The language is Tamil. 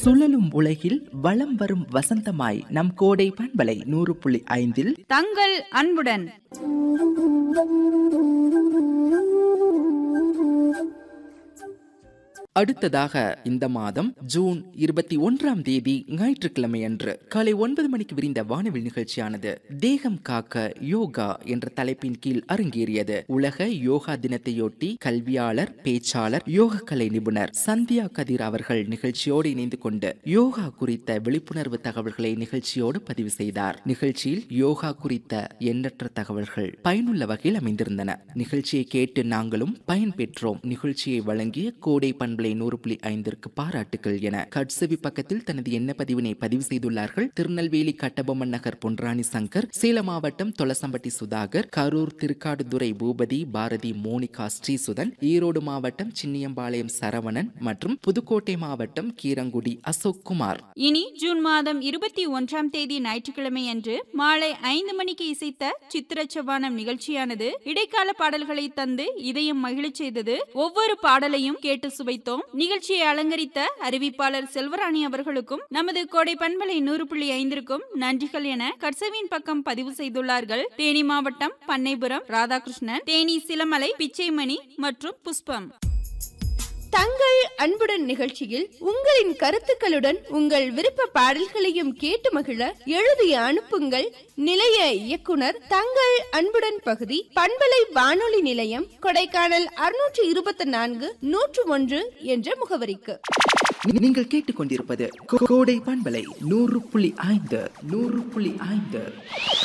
சுழலும் உலகில் வலம் வரும் வசந்தமாய் நம் கோடை பண்பலை நூறு புள்ளி ஐந்தில் தங்கள் அன்புடன் அடுத்ததாக இந்த மாதம் ஜூன் இருபத்தி ஒன்றாம் தேதி ஞாயிற்றுக்கிழமை அன்று காலை ஒன்பது மணிக்கு விரிந்த வானவில் நிகழ்ச்சியானது தேகம் காக்க யோகா என்ற தலைப்பின் கீழ் அரங்கேறியது உலக யோகா தினத்தையொட்டி கல்வியாளர் பேச்சாளர் யோக கலை நிபுணர் சந்தியா கதிர் அவர்கள் நிகழ்ச்சியோடு இணைந்து கொண்டு யோகா குறித்த விழிப்புணர்வு தகவல்களை நிகழ்ச்சியோடு பதிவு செய்தார் நிகழ்ச்சியில் யோகா குறித்த எண்ணற்ற தகவல்கள் பயனுள்ள வகையில் அமைந்திருந்தன நிகழ்ச்சியை கேட்டு நாங்களும் பயன்பெற்றோம் நிகழ்ச்சியை வழங்கிய கோடை பண்பலை நூறு புள்ளி ஐந்திற்கு பாராட்டுகள் என கட்செவி பக்கத்தில் தனது எண்ண பதிவினை பதிவு செய்துள்ளார்கள் திருநெல்வேலி கட்டபொம்மன் நகர் பொன்ராணி சங்கர் சேலம் மாவட்டம் தொலசம்பட்டி சுதாகர் கரூர் திருக்காடுதுறை பூபதி பாரதி மோனிகா ஸ்ரீசுதன் ஈரோடு மாவட்டம் சின்னியம்பாளையம் சரவணன் மற்றும் புதுக்கோட்டை மாவட்டம் கீரங்குடி அசோக் குமார் இனி ஜூன் மாதம் இருபத்தி ஒன்றாம் தேதி ஞாயிற்றுக்கிழமை அன்று மாலை ஐந்து மணிக்கு இசைத்த சித்திரச்சவானம் நிகழ்ச்சியானது இடைக்கால பாடல்களை தந்து இதயம் மகிழச் செய்தது ஒவ்வொரு பாடலையும் கேட்டு சுவைத்தோம் நிகழ்ச்சியை அலங்கரித்த அறிவிப்பாளர் செல்வராணி அவர்களுக்கும் நமது கோடை பண்பலை நூறு புள்ளி ஐந்திற்கும் நன்றிகள் என கட்சவின் பக்கம் பதிவு செய்துள்ளார்கள் தேனி மாவட்டம் பண்ணைபுரம் ராதாகிருஷ்ணன் தேனி சிலமலை பிச்சைமணி மற்றும் புஷ்பம் தங்கள் அன்புடன் நிகழ்ச்சியில் உங்களின் கருத்துக்களுடன் உங்கள் விருப்ப பாடல்களையும் கேட்டு மகிழ எழுதி அனுப்புங்கள் நிலைய இயக்குனர் தங்கள் அன்புடன் பகுதி பண்பலை வானொலி நிலையம் கொடைக்கானல் அறுநூற்று இருபத்தி நான்கு நூற்று ஒன்று என்ற முகவரிக்கு நீங்கள் கேட்டுக்கொண்டிருப்பது கோடை பண்பலை நூறு புள்ளி ஐந்து நூறு புள்ளி ஐந்து